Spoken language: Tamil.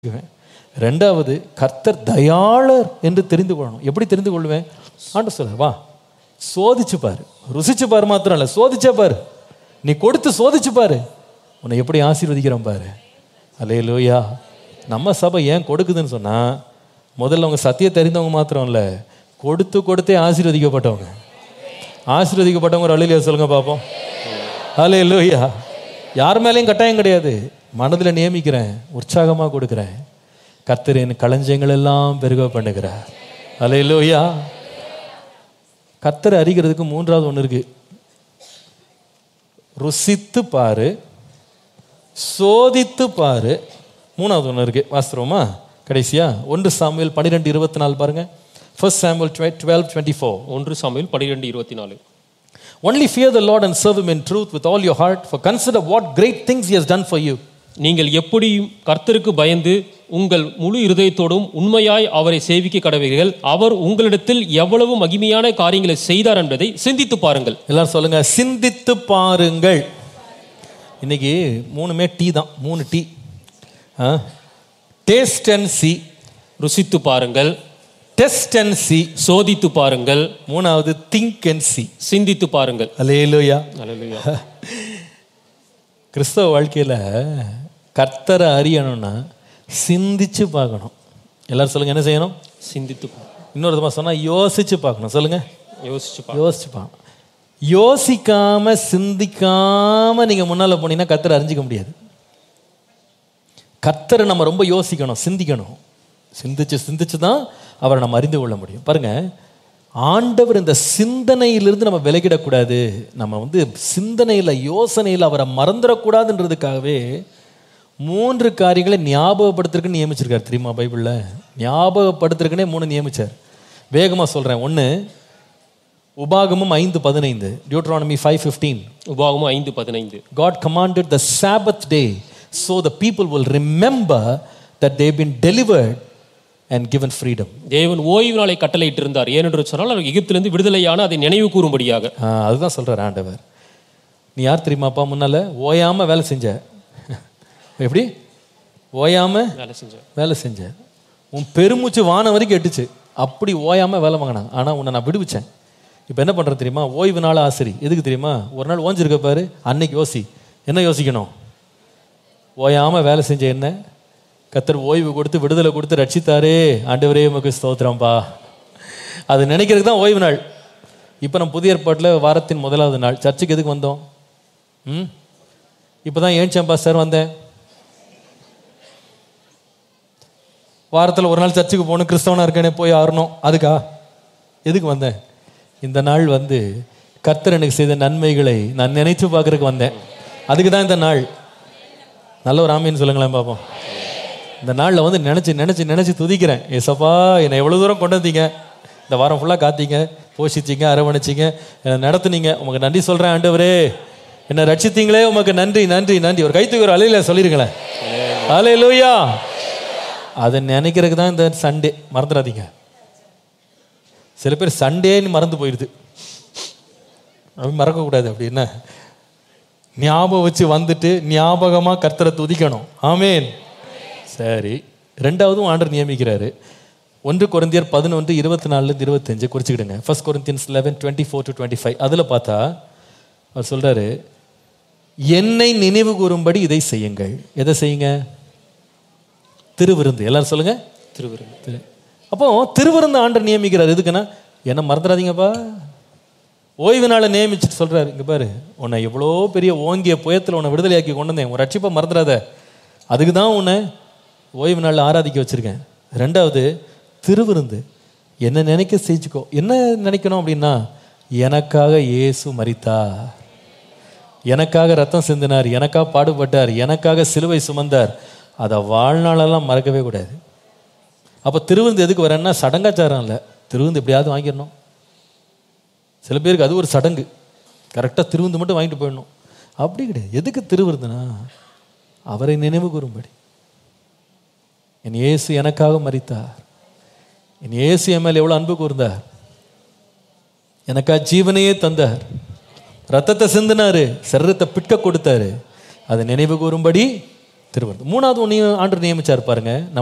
தெரிஞ்சுக்குவேன் ரெண்டாவது கர்த்தர் தயாளர் என்று தெரிந்து கொள்ளணும் எப்படி தெரிந்து கொள்வேன் ஆண்டு சொல்ல வா சோதிச்சு பாரு ருசிச்சு பாரு மாத்திரம் இல்லை சோதிச்சே பாரு நீ கொடுத்து சோதிச்சு பாரு உன்னை எப்படி ஆசீர்வதிக்கிறோம் பாரு அலே லோயா நம்ம சபை ஏன் கொடுக்குதுன்னு சொன்னா முதல்ல அவங்க சத்தியம் தெரிந்தவங்க மாத்திரம் இல்லை கொடுத்து கொடுத்தே ஆசீர்வதிக்கப்பட்டவங்க ஆசீர்வதிக்கப்பட்டவங்க ஒரு அழிலியா சொல்லுங்க பார்ப்போம் அலே லோயா யார் மேலேயும் கட்டாயம் கிடையாது மனதில் நியமிக்கிறேன் உற்சாகமாக கொடுக்குறேன் கர்த்தர் என் களஞ்சங்கள் எல்லாம் பெருக பண்ணுகிறார் அலே லோயா கர்த்தரை அறிகிறதுக்கு மூன்றாவது ஒன்று இருக்கு ருசித்து பாரு சோதித்து பாரு மூணாவது ஒன்று இருக்கு வாஸ்தவமா கடைசியா ஒன்று சாமுவேல் பன்னிரெண்டு இருபத்தி நாலு பாருங்க first Samuel twelve twenty four ஒன்று சாமுவேல் பனிரெண்டு இருபத்தி நாலு Only fear the Lord and serve him in truth with all your heart, for consider what great things he has done for you. நீங்கள் எப்படியும் கர்த்தருக்கு பயந்து உங்கள் முழு இருதயத்தோடும் உண்மையாய் அவரை சேவிக்க கடவீர்கள் அவர் உங்களிடத்தில் எவ்வளவு மகிமையான காரியங்களை செய்தார் என்பதை சிந்தித்து பாருங்கள் எல்லாரும் சொல்லுங்க சிந்தித்து பாருங்கள் இன்னைக்கு மூணுமே டீ தான் மூணு டீ டேஸ்ட் அண்ட் சி ருசித்து பாருங்கள் டெஸ்ட் அண்ட் சி சோதித்து பாருங்கள் மூணாவது திங்க் அண்ட் சி சிந்தித்து பாருங்கள் அலேலுயா அல்லேலூயா. கிறிஸ்தவ வாழ்க்கையில் கர்த்தரை அறியணும்னா சிந்திச்சு பார்க்கணும் எல்லாரும் சொல்லுங்க என்ன செய்யணும் சிந்தித்து பாருங்கள். இன்னொரு விதமாக சொன்னால் யோசிச்சு பார்க்கணும் சொல்லுங்க யோசிச்சு பாருங்கள் யோசிச்சு பார்க்கணும் யோசிக்காம சிந்திக்காம நீங்க முன்னால போனீங்கன்னா கர்த்தரை அறிஞ்சிக்க முடியாது கர்த்தரை நம்ம ரொம்ப யோசிக்கணும் சிந்திக்கணும் சிந்திச்சு சிந்திச்சு தான் அவரை நம்ம அறிந்து கொள்ள முடியும் பாருங்க ஆண்டவர் இந்த சிந்தனையிலிருந்து நம்ம விலகிடக்கூடாது நம்ம வந்து சிந்தனையில் யோசனையில் அவரை மறந்துடக்கூடாதுன்றதுக்காகவே மூன்று காரியங்களை ஞாபகப்படுத்துறதுக்கு நியமிச்சிருக்காரு தெரியுமா பைபிளில் ஞாபகப்படுத்துறதுக்குனே மூணு நியமிச்சார் வேகமாக சொல்கிறேன் ஒன்று உபாகமும் ஐந்து பதினைந்து டியூட்ரானமி ஃபைவ் ஃபிஃப்டீன் உபாகமும் ஐந்து பதினைந்து God commanded the Sabbath day so the people will remember that they've been delivered and given freedom. தேவன் ஓய்வு நாளை கட்டளையிட்டு இருந்தார் ஏனென்று சொன்னால் அவர் எகிப்திலிருந்து விடுதலையான அதை நினைவு கூறும்படியாக ஆ, அதுதான் சொல்றார் ஆண்டவர் நீ யார் தெரியுமாப்பா முன்னால ஓயாம வேலை செஞ்ச எப்படி ஓயாம வேலை செஞ்சார் வேலை செஞ்ச உன் பெருமூச்சு வானம் வரைக்கும் எட்டுச்சு அப்படி ஓயாம வேலை வாங்கினாங்க ஆனா உன்னை நான் விடுவிச்சேன் இப்போ என்ன பண்றது தெரியுமா ஓய்வு நாள் ஆசிரி எதுக்கு தெரியுமா ஒரு நாள் ஓஞ்சிருக்க பாரு அன்னைக்கு யோசி என்ன யோசிக்கணும் ஓயாம வேலை செஞ்ச என்ன கத்தர் ஓய்வு கொடுத்து விடுதலை கொடுத்து ரட்சித்தாரே ஆண்டவரே உமக்கு ஸ்தோத்திரம்பா அது நினைக்கிறதுக்கு தான் ஓய்வு நாள் இப்போ நம்ம புதிய ஏற்பாட்டில் வாரத்தின் முதலாவது நாள் சர்ச்சுக்கு எதுக்கு வந்தோம் ம் இப்போ தான் ஏன்ச்சம்பா சார் வந்தேன் வாரத்தில் ஒரு நாள் சர்ச்சுக்கு போகணும் கிறிஸ்தவனாக இருக்கேனே போய் ஆறணும் அதுக்கா எதுக்கு வந்தேன் இந்த நாள் வந்து கர்த்தர் எனக்கு செய்த நன்மைகளை நான் நினைச்சு பார்க்கறதுக்கு வந்தேன் அதுக்கு தான் இந்த நாள் நல்ல ஒரு ஆமீன்னு சொல்லுங்களேன் பார்ப்போம் இந்த நாளில் வந்து நினச்சி நினச்சி நினச்சி துதிக்கிறேன் ஏசப்பா என்னை எவ்வளோ தூரம் கொண்டு வந்தீங்க இந்த வாரம் ஃபுல்லாக காத்தீங்க போஷிச்சிங்க அரவணைச்சிங்க என்னை நடத்துனீங்க உமக்கு நன்றி சொல்கிறேன் ஆண்டவரே என்னை ரட்சித்தீங்களே உமக்கு நன்றி நன்றி நன்றி ஒரு கைத்துக்கு ஒரு அலையில சொல்லிருங்களேன் அலை லூயா அதை நினைக்கிறதுக்கு தான் இந்த சண்டே மறந்துடாதீங்க சில பேர் சண்டேன்னு மறந்து போயிடுது அப்படி மறக்கக்கூடாது அப்படின்னா ஞாபகம் வச்சு வந்துட்டு ஞாபகமாக கர்த்தரை துதிக்கணும் ஆமேன் சரி ரெண்டாவதும் ஆண்டர் நியமிக்கிறாரு ஒன்று கொரிந்தியர் பதினொன்று இருபத்தி நாலுலேருந்து இருபத்தஞ்சு குறிச்சிக்கிடுங்க first Corinthians eleven twenty four to twenty five அதில் பார்த்தா அவர் சொல்கிறாரு என்னை நினைவு கூறும்படி இதை செய்யுங்கள் எதை செய்யுங்க திருவிருந்து எல்லாரும் சொல்லுங்க திருவிருந்து திரு- அப்போ திருவிருந்து ஆண்டர் நியமிக்கிறார் எதுக்குன்னா என்ன மறந்துடாதீங்கப்பா ஓய்வு நாளை நியமிச்சுட்டு சொல்றாரு இங்க பாரு உன்னை எவ்வளோ பெரிய ஓங்கிய புயத்தில் உன்னை விடுதலையாக்கி கொண்டு வந்தேன் உன் ரட்சிப்பை மறந்துடாத அதுக்கு தான் உன்னை ஓய்வு நாளில் ஆராதிக்க வச்சிருக்கேன் ரெண்டாவது திருவிருந்து என்ன நினைக்க செஞ்சுக்கோ என்ன நினைக்கணும் அப்படின்னா எனக்காக இயேசு மரித்தார் எனக்காக ரத்தம் சிந்தினார் எனக்காக பாடுபட்டார் எனக்காக சிலுவை சுமந்தார் அதை வாழ்நாளெல்லாம் மறக்கவே கூடாது அப்போ திருவிருந்து எதுக்கு வரேன்னா சடங்காச்சாரம் இல்லை திருவிருந்து எப்படியாவது வாங்கிடணும் சில பேருக்கு அது ஒரு சடங்கு கரெக்டாக திருவிருந்து மட்டும் வாங்கிட்டு போயிடணும் அப்படி கிடையாது எதுக்கு திருவிருந்துனா அவரை நினைவு கூறும்படி என் இயேசு எனக்காக மரித்தார் என் இயேசு என் மேல் எவ்வளோ அன்பு கூர்ந்தார் எனக்காக ஜீவனையே தந்தார் ரத்தத்தை சிந்தினாரு சரீரத்தை பிட்க கொடுத்தாரு அதை நினைவு கூறும்படி திருவருத்தம் மூணாவது ஒன்றையும் ஆண்டு நியமிச்சார் பாருங்க